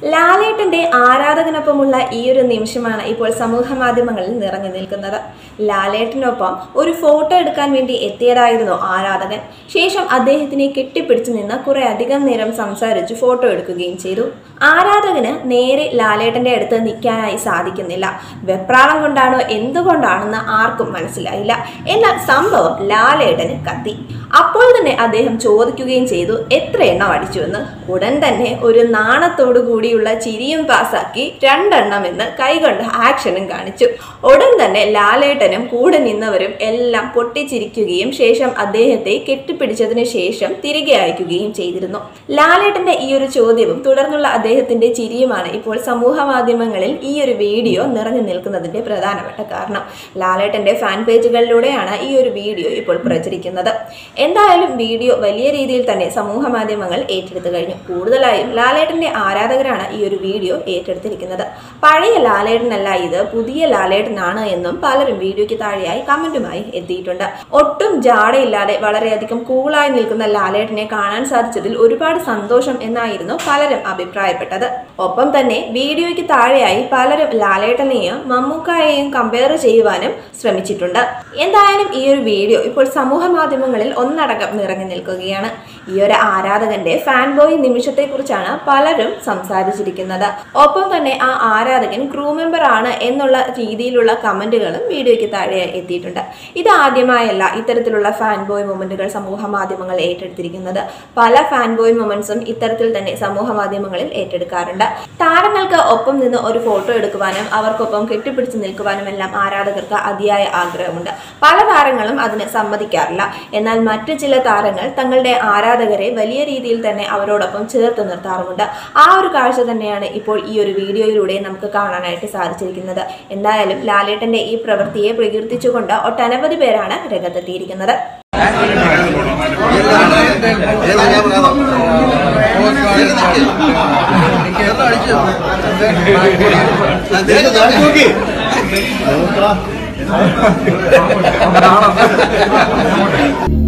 ലാലേട്ടന്റെ ആരാധകനൊപ്പമുള്ള ഈ ഒരു നിമിഷമാണ് ഇപ്പോൾ സമൂഹ മാധ്യമങ്ങളിൽ നിറഞ്ഞു നിൽക്കുന്നത് ലാലേട്ടനൊപ്പം ഒരു ഫോട്ടോ എടുക്കാൻ വേണ്ടി എത്തിയതായിരുന്നു ആരാധകൻ ശേഷം അദ്ദേഹത്തിനെ കെട്ടിപ്പിടിച്ചു നിന്ന് കുറെ അധികം നേരം സംസാരിച്ച് ഫോട്ടോ എടുക്കുകയും ചെയ്തു ആരാധകന് നേരെ ലാലേട്ടന്റെ അടുത്ത് നിൽക്കാനായി സാധിക്കുന്നില്ല വെപ്രാളം കൊണ്ടാണോ എന്തുകൊണ്ടാണെന്ന് ആർക്കും മനസ്സിലായില്ല എന്നാൽ സംഭവം ലാലേട്ടന് കത്തി അപ്പോൾ തന്നെ അദ്ദേഹം ചോദിക്കുകയും ചെയ്തു എത്ര എണ്ണം അടിച്ചുവെന്ന് ഉടൻ തന്നെ ഒരു നാണത്തോടു കൂടിയുള്ള ചിരിയും പാസാക്കി രണ്ടെണ്ണം എന്ന് കൈകൊണ്ട് ആക്ഷനും കാണിച്ചു ഉടൻ തന്നെ ലാലേട്ടനും കൂടെ നിന്നവരും എല്ലാം പൊട്ടിച്ചിരിക്കുകയും ശേഷം അദ്ദേഹത്തെ കെട്ടിപ്പിടിച്ചതിന് ശേഷം തിരികെ അയക്കുകയും ചെയ്തിരുന്നു ലാലേട്ടന്റെ ഈ ഒരു ചോദ്യവും തുടർന്നുള്ള അദ്ദേഹത്തിന്റെ ചിരിയുമാണ് ഇപ്പോൾ സമൂഹ മാധ്യമങ്ങളിൽ ഈ ഒരു വീഡിയോ നിറഞ്ഞു നിൽക്കുന്നതിന്റെ പ്രധാനപ്പെട്ട കാരണം ലാലേട്ടന്റെ ഫാൻ പേജുകളിലൂടെയാണ് ഈ ഒരു വീഡിയോ ഇപ്പോൾ പ്രചരിക്കുന്നത് എന്തായാലും വീഡിയോ വലിയ രീതിയിൽ തന്നെ സമൂഹ മാധ്യമങ്ങൾ ഏറ്റെടുത്തു കഴിഞ്ഞു കൂടുതലായും ലാലേട്ടന്റെ ആരാധകരാണ് ഈ ഒരു വീഡിയോ ഏറ്റെടുത്തിരിക്കുന്നത് പഴയ ലാലേട്ടനല്ല ഇത് പുതിയ ലാലേട്ടനാണ് എന്നും പലരും വീഡിയോയ്ക്ക് താഴെയായി കമന്റുമായി എത്തിയിട്ടുണ്ട് ഒട്ടും ജാടയില്ലാതെ വളരെയധികം കൂളായി നിൽക്കുന്ന ലാലേട്ടനെ കാണാൻ സാധിച്ചതിൽ ഒരുപാട് സന്തോഷം എന്നായിരുന്നു പലരും അഭിപ്രായപ്പെട്ടത് ഒപ്പം തന്നെ വീഡിയോയ്ക്ക് താഴെയായി പലരും ലാലേട്ടനെയും മമ്മൂക്കായെയും കമ്പയർ ചെയ്യുവാനും ശ്രമിച്ചിട്ടുണ്ട് എന്തായാലും ഈ ഒരു വീഡിയോ ഇപ്പോൾ സമൂഹ മാധ്യമങ്ങളിൽ ഒന്നടങ്കം നിറഞ്ഞു നിൽക്കുകയാണ് ഈ ഒരു ആരാധകന്റെ ഫാൻ ബോയ് നിമിഷത്തെക്കുറിച്ചാണ് പലരും സംസാരിച്ചിരിക്കുന്നത് ഒപ്പം തന്നെ ആ ആരാധകൻ ക്രൂ മെമ്പർ ആണ് എന്നുള്ള രീതിയിലുള്ള കമന്റുകളും വീഡിയോയ്ക്ക് താഴെ എത്തിയിട്ടുണ്ട് ഇത് ആദ്യമായല്ല ഇത്തരത്തിലുള്ള ഫാൻ ബോയ് മൊമെന്റുകൾ സമൂഹ മാധ്യമങ്ങൾ ഏറ്റെടുത്തിരിക്കുന്നത് പല ഫാൻ ബോയ് മൊമെന്റ്സും ഇത്തരത്തിൽ തന്നെ സമൂഹ മാധ്യമങ്ങളിൽ ഏറ്റെടുക്കാറുണ്ട് താരങ്ങൾക്ക് ഒപ്പം നിന്ന് ഒരു ഫോട്ടോ എടുക്കുവാനും അവർക്കൊപ്പം കെട്ടിപ്പിടിച്ച് നിൽക്കുവാനും എല്ലാം ആരാധകർക്ക് അതിയായ ആഗ്രഹമുണ്ട് പല താരങ്ങളും അതിന് സമ്മതിക്കാറില്ല എന്നാൽ മറ്റു ചില താരങ്ങൾ തങ്ങളുടെ ആരാധകരെ വലിയ രീതിയിൽ തന്നെ അവരോടൊപ്പം ചേർത്ത് നിർത്താറുമുണ്ട് ആ ഒരു കാഴ്ച തന്നെയാണ് ഇപ്പോൾ ഈ ഒരു വീഡിയോയിലൂടെ നമുക്ക് കാണാനായിട്ട് സാധിച്ചിരിക്കുന്നത് എന്തായാലും ലാലേട്ടന്റെ ഈ പ്രവൃത്തിയെ പ്രകീർത്തിച്ചുകൊണ്ട് ഒട്ടനവധി പേരാണ് രംഗത്തെത്തിയിരിക്കുന്നത് നോക്കി